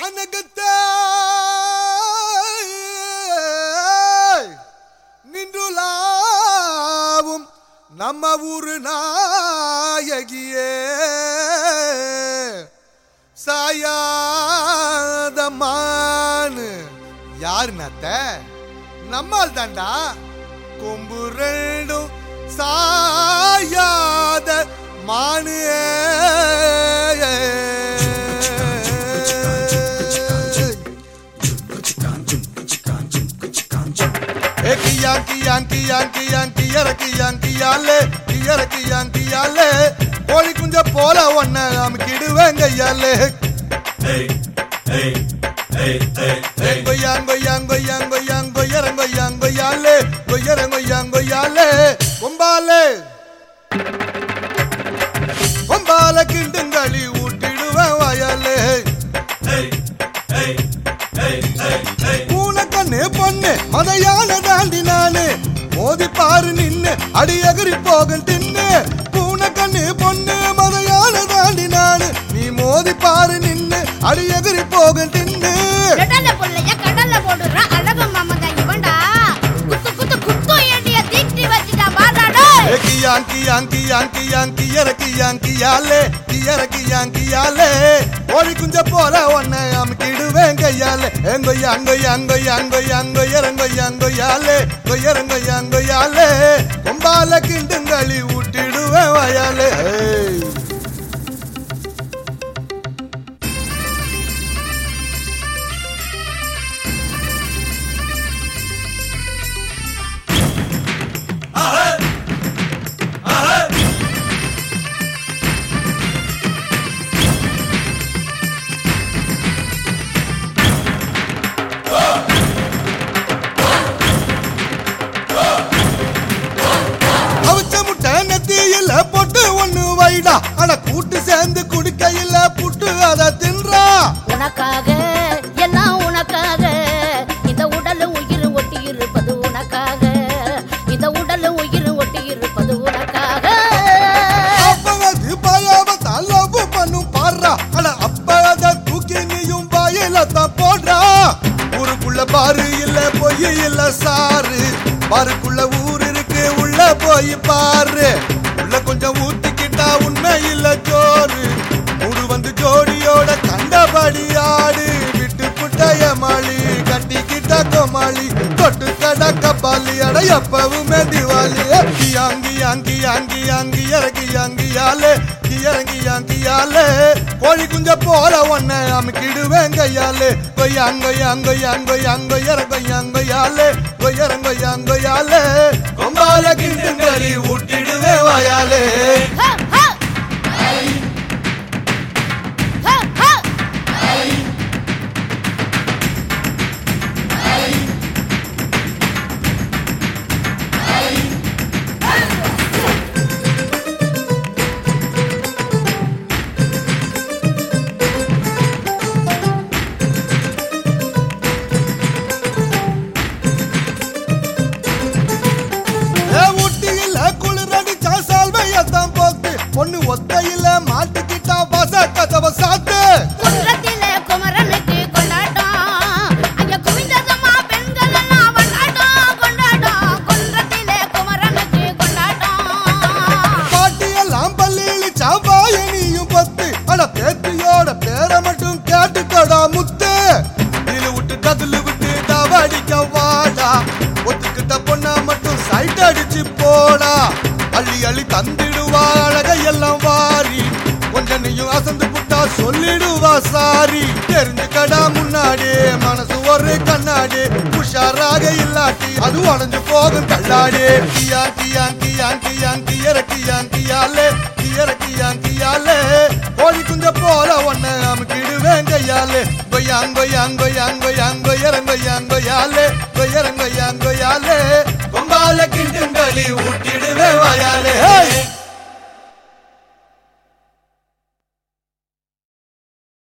வானகத்தை நின்றுலாவும் நம்ம ஊரு நாயகியே சாயாதமானு யாரு நத்த நம்மால் தாண்டா கொம்பு ரெண்டும் சாயாத மானு ஏ கியா கியா கியா கியா கியர கியா கியாலே கியர கியா கியாலே கோழி குஞ்ச போல ஒன்ன அமுக்கிடுவேங்க ஐயாலே கொய்யாங்கொய்யாங்கொய்யாங்கொய்யாங்கொய்யாலே கொய்யரங்கொய்யாங்கொய்யாலே கொம்பாலே கொம்பால கிண்டுங்களி ஊட்டிடுவேன் வாயாலே பூனக்கண்ணு பொண்ணு மதையான தாண்டி நானு மோதி பாரு நின்னு அடி எகிரி போகும் தின்னு பூனக்கண்ணு பொண்ணு மதையான தாண்டி நானு நீ மோதி பாரு நின்னு அடி எகிரி போகும் தின்னு கடல்ல புள்ளைய கடல்ல போடுற அழகு மாமங்க இவன்டா குத்து குத்து குத்து ஏண்டிய தீட்டி வச்சுட்டா வாடாடோ ஏ கியாங்கி யாங்கி யாங்கி யாங்கி இறக்கி யாங்கி யாலே இறக்கி யாங்கி யாலே கோழி குஞ்ச போல ஒன்ன அமுக்கிடுவேன் கையாலே எங்கொய்யா அங்கொய்யா அங்கொய்யா அங்கொய்யா அங்கொய்யா அங்கொய்யா அங்கொய்யாலே கொய்யரங்கொய்யா அங்கொய்யாலே கொம்பால கிண்டுங்களி ஊட்டிடுவேன் வயாலே ஏய் அவிச்ச முட்டை நெத்தியில பொட்டு ஒண்ணு வைடா அட கூட்டு சேர்ந்து குடிக்கையில புட்டு அத தின்றா உனக்காக எல்லாம் உனக்காக இந்த உடல் உயிர் ஒட்டி இருப்பது உனக்காக இந்த உடல் உயிர் ஒட்டி இருப்பது உனக்காக அப்பவது பாயாவ லவ் பண்ணும் பாடுறா அட அப்ப அத தூக்கி நீயும் வாயில தான் போடுறா ஊருக்குள்ள பாரு இல்ல பொய் இல்ல சாரு பாருக்குள்ள ஊர் இருக்கு உள்ள போய் பாரு உள்ள கொஞ்சம் ஊத்திக்கிட்டா உண்மை இல்ல ஜோறு மூடு வந்து ஜோடியோட கண்டபடி ஆடு விட்டு புட்டைய மாளி கட்டிக்கிட்ட கோமாளி தொட்டு கடக்க பாலி அட எப்பவுமே திவாலி அங்கி அங்கி அங்கி அங்கி இறங்கி அங்கியாலே இறங்கி அங்கியாலே கோழி குஞ்ச போல ஒன்ன அமுக்கிடுவேன் கையாலே கொய்யாங்கொய்யாங்கொய்யாங்கொய்யாங்கொய்யாலே கொய்யரங்கொய்யாங்கொய்யாலே கொம்பால கிண்டுங்களி ஊட்டிடுவே வாயாலே ஹ, ஹ. ஹ, ஹ. ஏ ஊட்டியில குளிரடிச்சா சால்வையத்தான் போத்து பொண்ணு ஒத்தையில மாட்டிக்கிட்டா பச கதவ சாத்து குன்றத்திலே குமரனுக்கு கொண்டாட்டம் அங்க குவிந்ததம்மா பெண்கள் எல்லாம் கொண்டாட்டம் கொண்டாட்டம் குன்றத்திலே குமரனுக்கு கொண்டாட்டம் பாட்டியெல்லாம் பள்ளியில சாம்பாயனியும் பத்து அட பேத்தியோட பேரை மட்டும் கேட்டுக்கடா முத்து இதில் விட்டு கதுல விட்டு தவடிக்க வாடா ஒத்துக்கிட்ட பொண்ணா மட்டும் சைட் அடிச்சு போடா அள்ளி அள்ளி தந்திடுவா அழகையெல்லாம் வாரி கொஞ்சம் நீயும் அசந்து புட்டா சொல்லிடுவா சாரி தெரிஞ்சுக்கடா முன்னாடி மனசு ஒரு கண்ணாடி உஷாராக இல்லாட்டி அது உடஞ்சு போகும் தள்ளாடி கியா கியா கியா கியா கியறக்கி கியாலே கியறக்கி கியாலே கோழி குஞ்ச போல ஒன்ன அமுக்கிடுவேன் கையாலே கொய்யாங்கொய்யாங்கொய்யாங்கொய்யாங்கொய்யாங்கொய்யாலே கொய்யரங்கொய்யாங்கொய்யாலே கொம்பால கிண்டுங்களி ஊட்டிடுவே வாயாலே ஹே